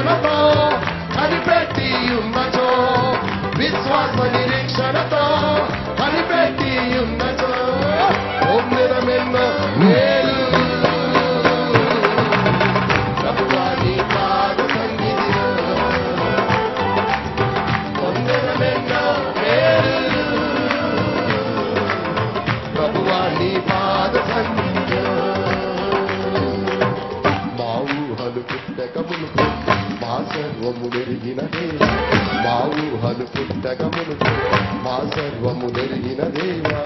నిరీక్షణతో కనిపెట్టి ఉన్నచో విశ్వాస నిరీక్షణతో కనిపెట్టి ఉన్నచో పొందినమెన్నో మేలు ప్రభువా నీ పాద సన్నిధిలో పొందినమెన్నో మేలు ప్రభువా నీ పాద సన్నిధిలో మా ఊహలు పుట్టకమునుకు మా సర్వము నెరిగిన దేవా మా ఊహలు పుట్టకమునుకు మా సర్వము నెరిగిన దేవా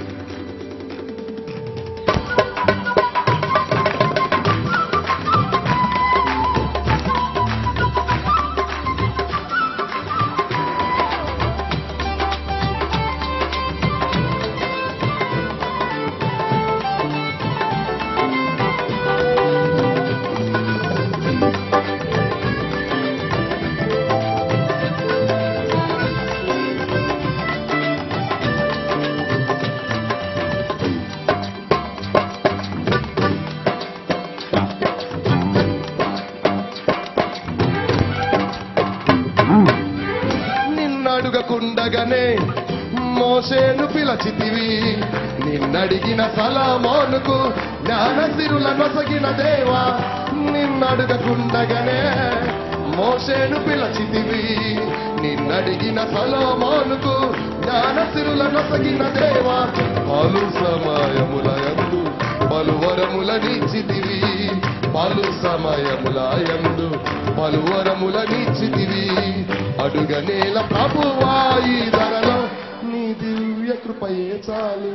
నిన్నడుగకుండగానే మోసేను పిలచితివి నిన్నడిగిన సలమోనుకు జ్ఞానసిరుల నొసగిన దేవా నిన్నడుగకుండగానే మోసేను పిలచితివి నిన్నడిగిన సలమోనుకు జ్ఞానసిరుల నొసగిన దేవా పలు సమయములయందు పలువరముల నిచ్చితివి పలు సమయములయందు పలువరముల నిచ్చితివి అడుగనేల ప్రభువాయి ధరలో నీ దివ్య కృపయే చాలు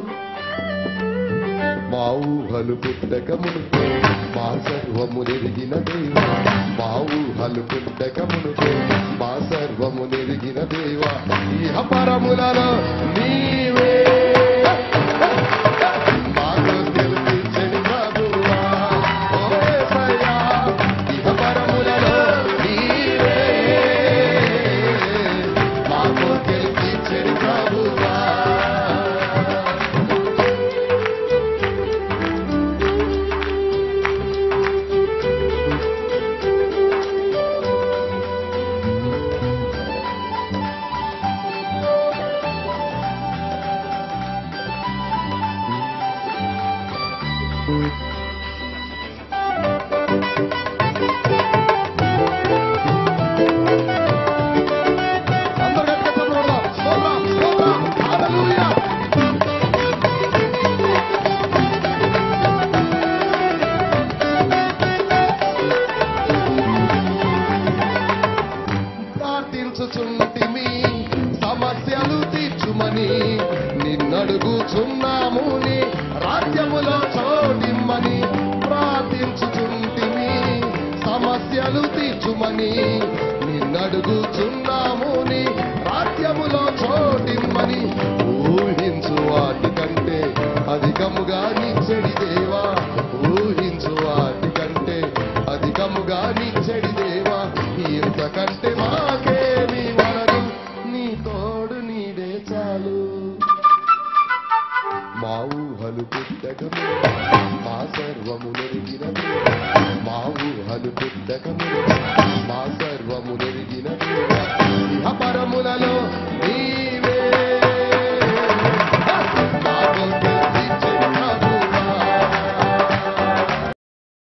మా ఊహలు పుట్టకమునుకు మా సర్వము నెరిగిన దేవా మా ఊహలు పుట్టకమునుకు మా సర్వము నెరిగిన దేవా ఇహ పరములలో నీవే మాకు తెలిపించని ప్రభువా ఓ యేసయ్యా ఇహ పరములలో నీవే మాకు తెలిపించని ప్రభువా అందరూ గట్టిగా చప్పట్లు కొడదాం. స్తోత్రం, స్తోత్రం, హల్లెలూయా. ప్రార్థించుచుంటిమి సమస్యలు తీర్చుమని నిన్నడుగుచున్నాము నీ రాజ్యములో చోటిమ్మని ప్రార్థించుచుంటిమి సమస్యలు తీర్చుమని నిన్నడుగుచున్నాము నీ రాజ్యములో చోటిమ్మని ఊహించు వాటి కంటే అధికముగా నిచ్చడి దేవా ఊహించు వాటి కంటే అధికముగా నిచ్చడి దేవా ఇంతకంటే మాకేమి వరదు నీ తోడు నీడే చాలు మా ఊహలు పుట్టకము మా సర్వము నెరిగిన మా ఊహలు పుట్టకము మా సర్వము నెరిగిన పరములలో నీ